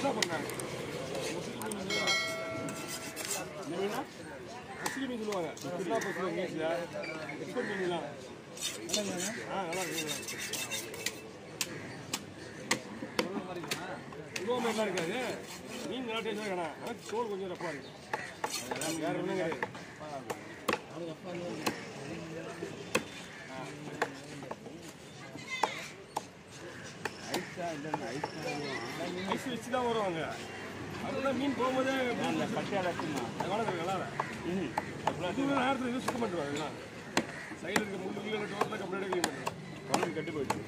ஃப்ரெஷ்ஷாக பண்ணாங்க முஸ்லீம் மீன் சொல்லுவாங்க ஃப்ரெஷ்ஷாக பசங்க மீன்ஸில் எக்ஸ்போர்ட் மீன்லாம் ஆ நல்லா இருக்குங்களா உருவ மாதிரிலாம் இருக்காது மீன் நல்லா டேஸ்டாக இருக்கணும் ஆனால் தோல் கொஞ்சம் ரஃப்பாக இருக்கும் வேறு ஒன்றும் கிடையாது ஐஸ் வச்சு தான் வருவாங்க அதெல்லாம் மீன் போகும்போதே அந்த கட்டியால் அதனால நல்லா அது நேரத்தில் யூஸ் சுத்தம் பண்ணுவாங்க எல்லாம் சைடில் இருக்க முள்ளு கீழே டோரில் கம்ப்ளீட்டாக க்ளீன் பண்ணுவாங்க குழம்பு கட்டி போயிடுச்சு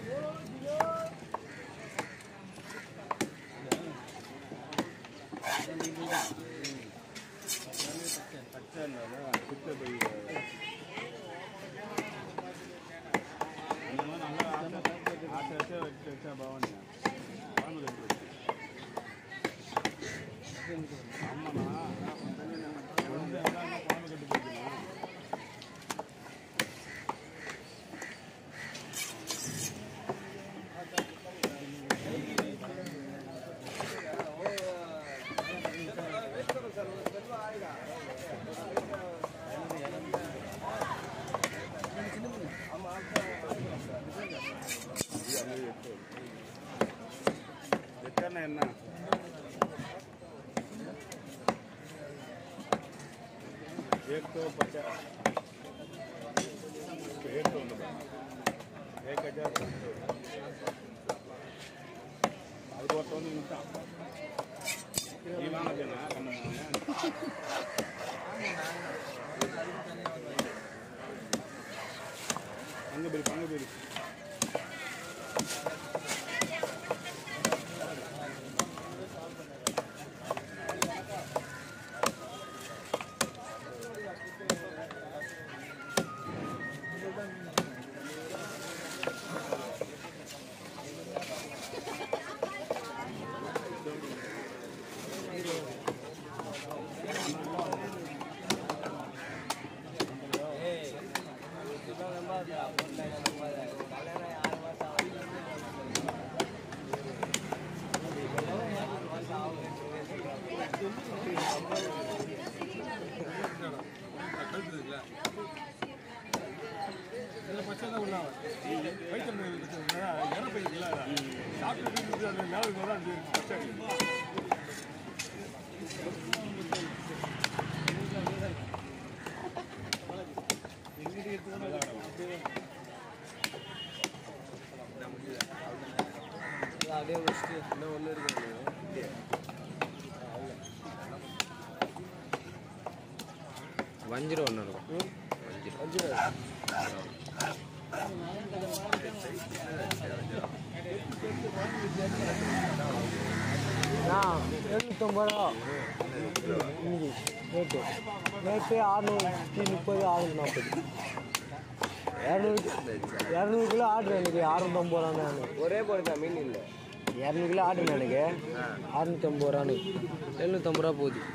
என்ன एक तो पचास एक तो एक हजार அதுக்கு ஒருத்தவங்க நிமிஷம் நீ வாங்கினா அங்கே போய் அங்கே போய் இதில் பச்சை தான் உள்ளாங்க வயிற்று இற போயிருக்குல்ல சாப்பிட்டு அந்த மேலே தான் அது பச்சை அப்படியே முடிச்சுட்டு இன்னும் ஒன்று இருக்கு வஞ்சிரம் ஒன்று இருக்கும் வஞ்சிரம் எழுநூற்றம்பது ரூபா இன்னைக்கு நேற்று நேற்று அறுநூற்றி முப்பது அறுநூற்றி நாற்பது இரநூறு இரநூறு கிலோ ஆர்டர் எனக்கு அறுநூத்தம்பது ரூபா நான் ஒரே போடுதா மீன் இல்லை இரநூறு கிலோ ஆர்டர் எனக்கு அறுநூத்தம்பது ரூபான்னு எழுநூற்றம்பது ரூபா போகுது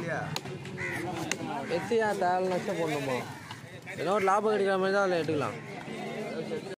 எத்தி ஏன் தேவை நஷ்டம் போடணுமா ஏதோ ஒரு லாபம் கிடைக்கிற மாதிரி தான் அதில் எடுக்கலாம்